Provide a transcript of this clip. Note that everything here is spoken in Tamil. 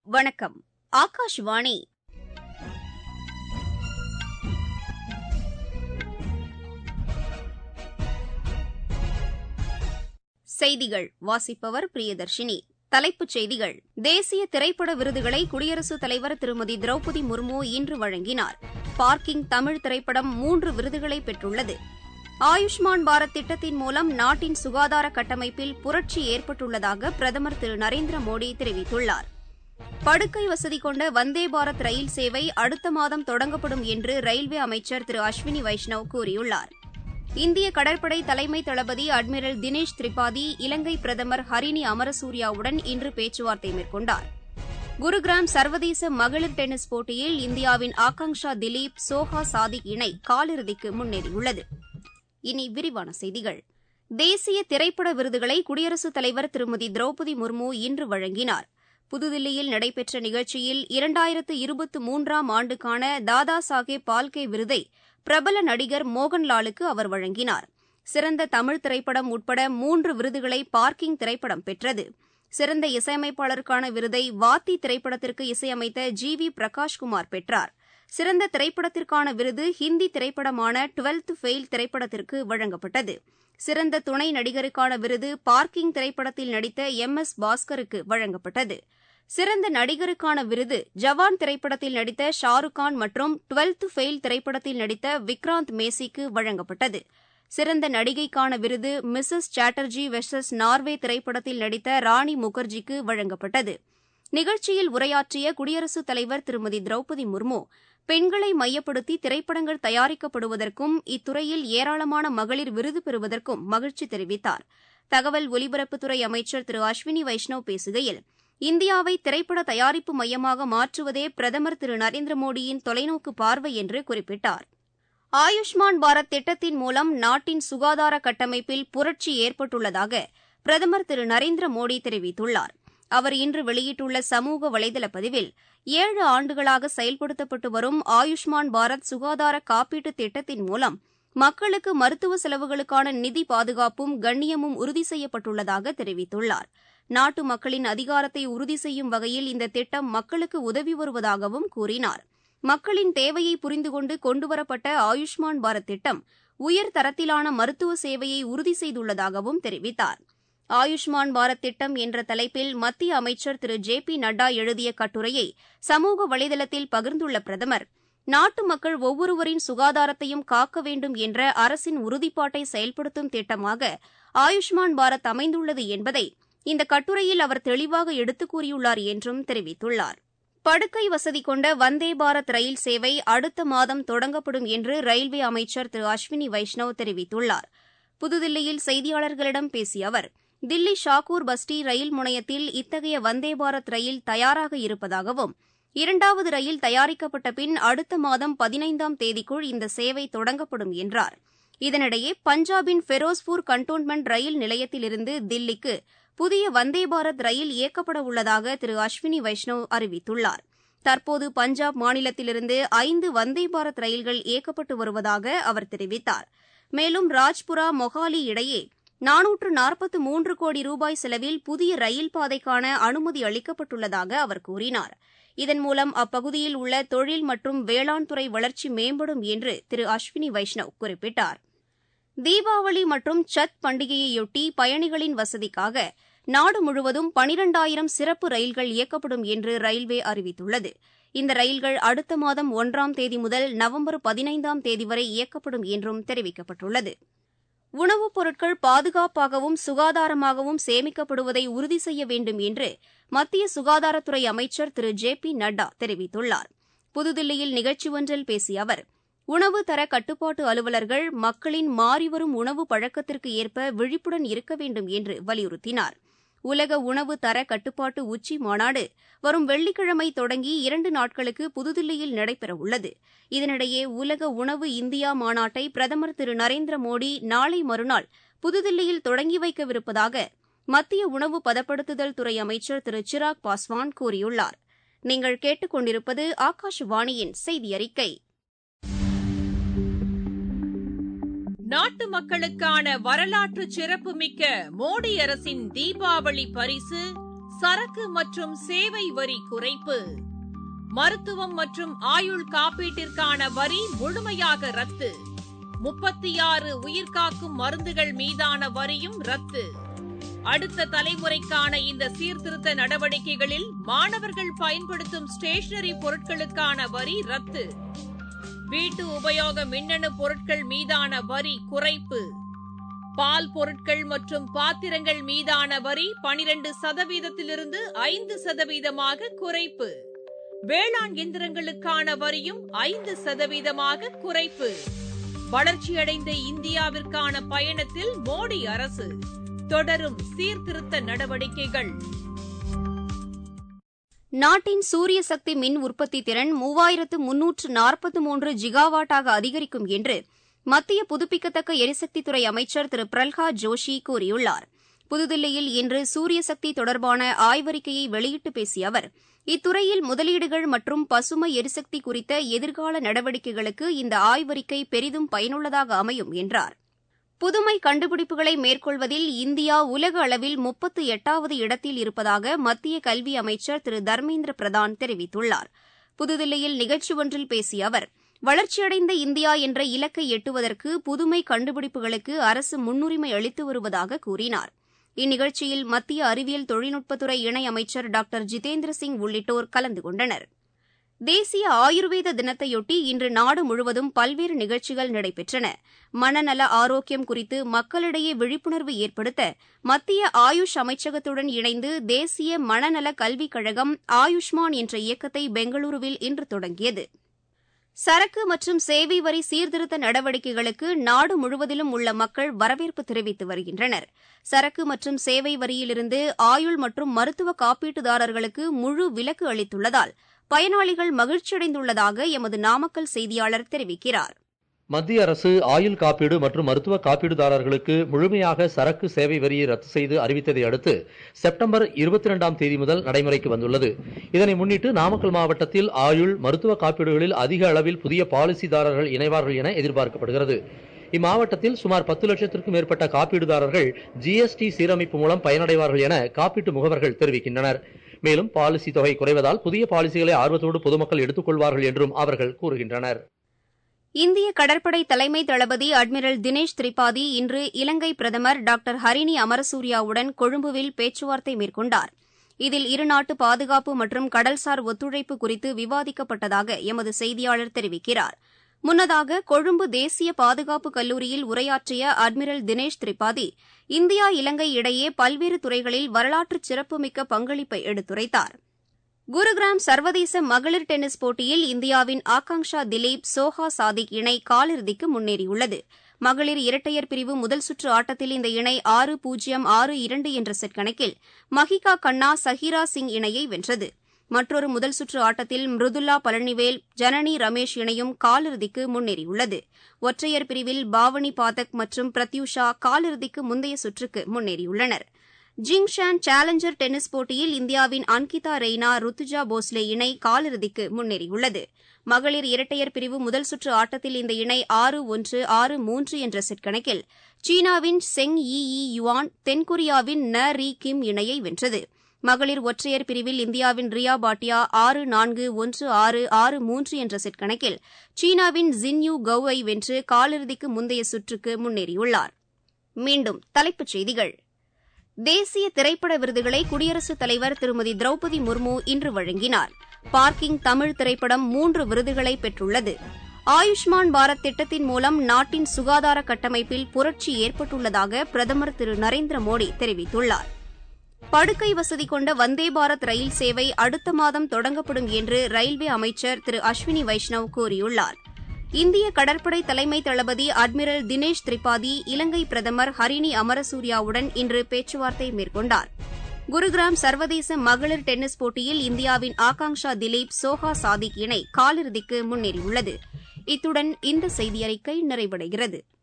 வணக்கம் ஆகாஷ்வாணி செய்திகள் வாசிப்பவர் பிரியதர்ஷினி தலைப்புச் செய்திகள் தேசிய திரைப்பட விருதுகளை குடியரசுத் தலைவர் திருமதி திரௌபதி முர்மு இன்று வழங்கினார் பார்க்கிங் தமிழ் திரைப்படம் மூன்று விருதுகளை பெற்றுள்ளது ஆயுஷ்மான் பாரத் திட்டத்தின் மூலம் நாட்டின் சுகாதார கட்டமைப்பில் புரட்சி ஏற்பட்டுள்ளதாக பிரதமர் திரு நரேந்திர மோடி தெரிவித்துள்ளார் படுக்கை வசதி கொண்ட வந்தே பாரத் ரயில் சேவை அடுத்த மாதம் தொடங்கப்படும் என்று ரயில்வே அமைச்சர் திரு அஸ்வினி வைஷ்ணவ் கூறியுள்ளார் இந்திய கடற்படை தலைமை தளபதி அட்மிரல் தினேஷ் திரிபாதி இலங்கை பிரதமர் ஹரினி அமரசூரியாவுடன் இன்று பேச்சுவார்த்தை மேற்கொண்டார் குருகிராம் சர்வதேச மகளிர் டென்னிஸ் போட்டியில் இந்தியாவின் ஆகாங்ஷா திலீப் சோஹா சாதிக் இணை காலிறுதிக்கு முன்னேறியுள்ளது இனி விரிவான செய்திகள் தேசிய திரைப்பட விருதுகளை குடியரசுத் தலைவர் திருமதி திரௌபதி முர்மு இன்று வழங்கினார் புதுதில்லியில் நடைபெற்ற நிகழ்ச்சியில் இரண்டாயிரத்து இருபத்து மூன்றாம் ஆண்டுக்கான தாதா சாஹேப் பால்கே விருதை பிரபல நடிகர் மோகன்லாலுக்கு அவர் வழங்கினார் சிறந்த தமிழ் திரைப்படம் உட்பட மூன்று விருதுகளை பார்க்கிங் திரைப்படம் பெற்றது சிறந்த இசையமைப்பாளருக்கான விருதை வாத்தி திரைப்படத்திற்கு இசையமைத்த ஜி வி பிரகாஷ்குமார் பெற்றார் சிறந்த திரைப்படத்திற்கான விருது ஹிந்தி திரைப்படமான டுவெல்த் ஃபெயில் திரைப்படத்திற்கு வழங்கப்பட்டது சிறந்த துணை நடிகருக்கான விருது பார்க்கிங் திரைப்படத்தில் நடித்த எம் எஸ் பாஸ்கருக்கு வழங்கப்பட்டது சிறந்த நடிகருக்கான விருது ஜவான் திரைப்படத்தில் நடித்த ஷாருக் கான் மற்றும் டுவெல்த் ஃபெயில் திரைப்படத்தில் நடித்த விக்ராந்த் மேசிக்கு வழங்கப்பட்டது சிறந்த நடிகைக்கான விருது மிஸ்ஸஸ் சாட்டர்ஜி வெர்சஸ் நார்வே திரைப்படத்தில் நடித்த ராணி முகர்ஜிக்கு வழங்கப்பட்டது நிகழ்ச்சியில் உரையாற்றிய குடியரசுத் தலைவர் திருமதி திரௌபதி முர்மு பெண்களை மையப்படுத்தி திரைப்படங்கள் தயாரிக்கப்படுவதற்கும் இத்துறையில் ஏராளமான மகளிர் விருது பெறுவதற்கும் மகிழ்ச்சி தெரிவித்தார் தகவல் ஒலிபரப்புத்துறை அமைச்சர் திரு அஸ்வினி வைஷ்ணவ் பேசுகையில் இந்தியாவை திரைப்பட தயாரிப்பு மையமாக மாற்றுவதே பிரதமர் திரு நரேந்திர மோடியின் தொலைநோக்கு பார்வை என்று குறிப்பிட்டார் ஆயுஷ்மான் பாரத் திட்டத்தின் மூலம் நாட்டின் சுகாதார கட்டமைப்பில் புரட்சி ஏற்பட்டுள்ளதாக பிரதமர் திரு நரேந்திர மோடி தெரிவித்துள்ளார் அவர் இன்று வெளியிட்டுள்ள சமூக வலைதள பதிவில் ஏழு ஆண்டுகளாக செயல்படுத்தப்பட்டு வரும் ஆயுஷ்மான் பாரத் சுகாதார காப்பீட்டு திட்டத்தின் மூலம் மக்களுக்கு மருத்துவ செலவுகளுக்கான நிதி பாதுகாப்பும் கண்ணியமும் உறுதி செய்யப்பட்டுள்ளதாக தெரிவித்துள்ளார் நாட்டு மக்களின் அதிகாரத்தை உறுதி செய்யும் வகையில் இந்த திட்டம் மக்களுக்கு உதவி வருவதாகவும் கூறினார் மக்களின் தேவையை புரிந்து கொண்டு கொண்டுவரப்பட்ட ஆயுஷ்மான் பாரத் திட்டம் உயர் தரத்திலான மருத்துவ சேவையை உறுதி செய்துள்ளதாகவும் தெரிவித்தார் ஆயுஷ்மான் பாரத் திட்டம் என்ற தலைப்பில் மத்திய அமைச்சர் திரு ஜே பி நட்டா எழுதிய கட்டுரையை சமூக வலைதளத்தில் பகிர்ந்துள்ள பிரதமர் நாட்டு மக்கள் ஒவ்வொருவரின் சுகாதாரத்தையும் காக்க வேண்டும் என்ற அரசின் உறுதிப்பாட்டை செயல்படுத்தும் திட்டமாக ஆயுஷ்மான் பாரத் அமைந்துள்ளது என்பதை இந்த கட்டுரையில் அவர் தெளிவாக எடுத்துக் கூறியுள்ளார் என்றும் தெரிவித்துள்ளார் படுக்கை வசதி கொண்ட வந்தே பாரத் ரயில் சேவை அடுத்த மாதம் தொடங்கப்படும் என்று ரயில்வே அமைச்சர் திரு அஸ்வினி வைஷ்ணவ் தெரிவித்துள்ளார் புதுதில்லியில் செய்தியாளர்களிடம் பேசிய அவர் தில்லி ஷாக்கூர் பஸ்டி ரயில் முனையத்தில் இத்தகைய வந்தே பாரத் ரயில் தயாராக இருப்பதாகவும் இரண்டாவது ரயில் தயாரிக்கப்பட்ட பின் அடுத்த மாதம் பதினைந்தாம் தேதிக்குள் இந்த சேவை தொடங்கப்படும் என்றார் இதனிடையே பஞ்சாபின் ஃபெரோஸ்பூர் கண்டோன்மெண்ட் ரயில் நிலையத்திலிருந்து தில்லிக்கு புதிய வந்தே பாரத் ரயில் இயக்கப்பட உள்ளதாக திரு அஸ்வினி வைஷ்ணவ் அறிவித்துள்ளார் தற்போது பஞ்சாப் மாநிலத்திலிருந்து ஐந்து வந்தே பாரத் ரயில்கள் இயக்கப்பட்டு வருவதாக அவர் தெரிவித்தார் மேலும் ராஜ்புரா மொஹாலி இடையே நானூற்று நாற்பத்து மூன்று கோடி ரூபாய் செலவில் புதிய ரயில் பாதைக்கான அனுமதி அளிக்கப்பட்டுள்ளதாக அவர் கூறினார் இதன் மூலம் அப்பகுதியில் உள்ள தொழில் மற்றும் வேளாண் துறை வளர்ச்சி மேம்படும் என்று திரு அஸ்வினி வைஷ்ணவ் குறிப்பிட்டார் தீபாவளி மற்றும் சத் பண்டிகையையொட்டி பயணிகளின் வசதிக்காக நாடு முழுவதும் பனிரெண்டாயிரம் சிறப்பு ரயில்கள் இயக்கப்படும் என்று ரயில்வே அறிவித்துள்ளது இந்த ரயில்கள் அடுத்த மாதம் ஒன்றாம் தேதி முதல் நவம்பர் பதினைந்தாம் தேதி வரை இயக்கப்படும் என்றும் தெரிவிக்கப்பட்டுள்ளது உணவுப் பொருட்கள் பாதுகாப்பாகவும் சுகாதாரமாகவும் சேமிக்கப்படுவதை உறுதி செய்ய வேண்டும் என்று மத்திய சுகாதாரத்துறை அமைச்சர் திரு ஜே பி நட்டா தெரிவித்துள்ளார் புதுதில்லியில் நிகழ்ச்சி ஒன்றில் பேசிய அவர் உணவு தர கட்டுப்பாட்டு அலுவலர்கள் மக்களின் மாறிவரும் உணவு பழக்கத்திற்கு ஏற்ப விழிப்புடன் இருக்க வேண்டும் என்று வலியுறுத்தினார் உலக உணவு தர கட்டுப்பாட்டு உச்சி மாநாடு வரும் வெள்ளிக்கிழமை தொடங்கி இரண்டு நாட்களுக்கு புதுதில்லியில் நடைபெறவுள்ளது இதனிடையே உலக உணவு இந்தியா மாநாட்டை பிரதமர் திரு நரேந்திர மோடி நாளை மறுநாள் புதுதில்லியில் தொடங்கி வைக்கவிருப்பதாக மத்திய உணவு பதப்படுத்துதல் துறை அமைச்சர் திரு சிராக் பாஸ்வான் கூறியுள்ளார் நீங்கள் கேட்டுக் கொண்டிருப்பது ஆகாஷவாணியின் செய்தி அறிக்கை நாட்டு மக்களுக்கான வரலாற்று சிறப்புமிக்க மோடி அரசின் தீபாவளி பரிசு சரக்கு மற்றும் சேவை வரி குறைப்பு மருத்துவம் மற்றும் ஆயுள் காப்பீட்டிற்கான வரி முழுமையாக ரத்து முப்பத்தி ஆறு உயிர்காக்கும் மருந்துகள் மீதான வரியும் ரத்து அடுத்த தலைமுறைக்கான இந்த சீர்திருத்த நடவடிக்கைகளில் மாணவர்கள் பயன்படுத்தும் ஸ்டேஷனரி பொருட்களுக்கான வரி ரத்து வீட்டு உபயோக மின்னணு பொருட்கள் மீதான வரி குறைப்பு பால் பொருட்கள் மற்றும் பாத்திரங்கள் மீதான வரி பனிரண்டு சதவீதத்திலிருந்து ஐந்து சதவீதமாக குறைப்பு வேளாண் எந்திரங்களுக்கான வரியும் ஐந்து சதவீதமாக குறைப்பு வளர்ச்சியடைந்த இந்தியாவிற்கான பயணத்தில் மோடி அரசு தொடரும் சீர்திருத்த நடவடிக்கைகள் நாட்டின் சூரிய சக்தி மின் உற்பத்தி திறன் மூவாயிரத்து முன்னூற்று நாற்பத்து மூன்று ஜிகாவாட்டாக அதிகரிக்கும் என்று மத்திய புதுப்பிக்கத்தக்க எரிசக்தித்துறை அமைச்சர் திரு பிரல்ஹாத் ஜோஷி கூறியுள்ளார் புதுதில்லியில் இன்று சூரிய சக்தி தொடர்பான ஆய்வறிக்கையை வெளியிட்டு பேசிய அவர் இத்துறையில் முதலீடுகள் மற்றும் பசுமை எரிசக்தி குறித்த எதிர்கால நடவடிக்கைகளுக்கு இந்த ஆய்வறிக்கை பெரிதும் பயனுள்ளதாக அமையும் என்றார் புதுமை கண்டுபிடிப்புகளை மேற்கொள்வதில் இந்தியா உலக அளவில் முப்பத்து எட்டாவது இடத்தில் இருப்பதாக மத்திய கல்வி அமைச்சர் திரு தர்மேந்திர பிரதான் தெரிவித்துள்ளார் புதுதில்லியில் நிகழ்ச்சி ஒன்றில் பேசிய அவர் வளர்ச்சியடைந்த இந்தியா என்ற இலக்கை எட்டுவதற்கு புதுமை கண்டுபிடிப்புகளுக்கு அரசு முன்னுரிமை அளித்து வருவதாக கூறினார் இந்நிகழ்ச்சியில் மத்திய அறிவியல் தொழில்நுட்பத்துறை இணையமைச்சர் டாக்டர் ஜிதேந்திர சிங் உள்ளிட்டோர் கலந்து கொண்டனர் தேசிய ஆயுர்வேத தினத்தையொட்டி இன்று நாடு முழுவதும் பல்வேறு நிகழ்ச்சிகள் நடைபெற்றன மனநல ஆரோக்கியம் குறித்து மக்களிடையே விழிப்புணர்வு ஏற்படுத்த மத்திய ஆயுஷ் அமைச்சகத்துடன் இணைந்து தேசிய மனநல கல்விக் கழகம் ஆயுஷ்மான் என்ற இயக்கத்தை பெங்களூருவில் இன்று தொடங்கியது சரக்கு மற்றும் சேவை வரி சீர்திருத்த நடவடிக்கைகளுக்கு நாடு முழுவதிலும் உள்ள மக்கள் வரவேற்பு தெரிவித்து வருகின்றனர் சரக்கு மற்றும் சேவை வரியிலிருந்து ஆயுள் மற்றும் மருத்துவ காப்பீட்டுதாரர்களுக்கு முழு விலக்கு அளித்துள்ளதால் பயனாளிகள் மகிழ்ச்சியடைந்துள்ளதாக எமது நாமக்கல் செய்தியாளர் தெரிவிக்கிறார் மத்திய அரசு ஆயுள் காப்பீடு மற்றும் மருத்துவ காப்பீடுதாரர்களுக்கு முழுமையாக சரக்கு சேவை வரியை ரத்து செய்து அறிவித்ததை அடுத்து செப்டம்பர் இருபத்தி இரண்டாம் தேதி முதல் நடைமுறைக்கு வந்துள்ளது இதனை முன்னிட்டு நாமக்கல் மாவட்டத்தில் ஆயுள் மருத்துவ காப்பீடுகளில் அதிக அளவில் புதிய பாலிசிதாரர்கள் இணைவார்கள் என எதிர்பார்க்கப்படுகிறது இம்மாவட்டத்தில் சுமார் பத்து லட்சத்திற்கும் மேற்பட்ட காப்பீடுதாரர்கள் ஜிஎஸ்டி சீரமைப்பு மூலம் பயனடைவார்கள் என காப்பீட்டு முகவர்கள் தெரிவிக்கின்றனர் மேலும் பாலிசி தொகை குறைவதால் புதிய பாலிசிகளை ஆர்வத்தோடு பொதுமக்கள் எடுத்துக்கொள்வார்கள் என்றும் அவர்கள் கூறுகின்றனர் இந்திய கடற்படை தலைமை தளபதி அட்மிரல் தினேஷ் திரிபாதி இன்று இலங்கை பிரதமர் டாக்டர் ஹரினி அமரசூரியாவுடன் கொழும்புவில் பேச்சுவார்த்தை மேற்கொண்டார் இதில் இருநாட்டு பாதுகாப்பு மற்றும் கடல்சார் ஒத்துழைப்பு குறித்து விவாதிக்கப்பட்டதாக எமது செய்தியாளர் தெரிவிக்கிறார் முன்னதாக கொழும்பு தேசிய பாதுகாப்பு கல்லூரியில் உரையாற்றிய அட்மிரல் தினேஷ் திரிபாதி இந்தியா இலங்கை இடையே பல்வேறு துறைகளில் வரலாற்று சிறப்புமிக்க பங்களிப்பை எடுத்துரைத்தார் குருகிராம் சர்வதேச மகளிர் டென்னிஸ் போட்டியில் இந்தியாவின் ஆகாங்ஷா திலீப் சோஹா சாதிக் இணை காலிறுதிக்கு முன்னேறியுள்ளது மகளிர் இரட்டையர் பிரிவு முதல் சுற்று ஆட்டத்தில் இந்த இணை ஆறு பூஜ்ஜியம் ஆறு இரண்டு என்ற செட் கணக்கில் மஹிகா கண்ணா சஹீரா சிங் இணையை வென்றது மற்றொரு முதல் சுற்று ஆட்டத்தில் மிருதுல்லா பழனிவேல் ஜனனி ரமேஷ் இணையும் காலிறுதிக்கு முன்னேறியுள்ளது ஒற்றையர் பிரிவில் பாவனி பாதக் மற்றும் பிரத்யூஷா காலிறுதிக்கு முந்தைய சுற்றுக்கு முன்னேறியுள்ளனர் ஜிங்ஷான் சேலஞ்சர் டென்னிஸ் போட்டியில் இந்தியாவின் அன்கிதா ரெய்னா ருத்துஜா போஸ்லே இணை காலிறுதிக்கு முன்னேறியுள்ளது மகளிர் இரட்டையர் பிரிவு முதல் சுற்று ஆட்டத்தில் இந்த இணை ஆறு ஒன்று ஆறு மூன்று என்ற செட் கணக்கில் சீனாவின் செங் யி யி யுவான் தென்கொரியாவின் ந ரீ கிம் இணையை வென்றது மகளிர் ஒற்றையர் பிரிவில் இந்தியாவின் ரியா பாட்டியா ஆறு நான்கு ஒன்று ஆறு ஆறு மூன்று என்ற செட் கணக்கில் சீனாவின் ஜின்யூ கௌவை வென்று காலிறுதிக்கு முந்தைய சுற்றுக்கு முன்னேறியுள்ளார் மீண்டும் தலைப்புச் செய்திகள் தேசிய திரைப்பட விருதுகளை குடியரசுத் தலைவர் திருமதி திரௌபதி முர்மு இன்று வழங்கினார் பார்க்கிங் தமிழ் திரைப்படம் மூன்று விருதுகளை பெற்றுள்ளது ஆயுஷ்மான் பாரத் திட்டத்தின் மூலம் நாட்டின் சுகாதார கட்டமைப்பில் புரட்சி ஏற்பட்டுள்ளதாக பிரதமர் திரு நரேந்திர மோடி தெரிவித்துள்ளார் படுக்கை வசதி கொண்ட வந்தே பாரத் ரயில் சேவை அடுத்த மாதம் தொடங்கப்படும் என்று ரயில்வே அமைச்சர் திரு அஸ்வினி வைஷ்ணவ் கூறியுள்ளார் இந்திய கடற்படை தலைமை தளபதி அட்மிரல் தினேஷ் திரிபாதி இலங்கை பிரதமர் ஹரினி அமரசூரியாவுடன் இன்று பேச்சுவார்த்தை மேற்கொண்டார் குருகிராம் சர்வதேச மகளிர் டென்னிஸ் போட்டியில் இந்தியாவின் ஆகாங்ஷா திலீப் சோஹா சாதிக் இணை காலிறுதிக்கு முன்னேறியுள்ளது இத்துடன் இந்த செய்தியறிக்கை நிறைவடைகிறது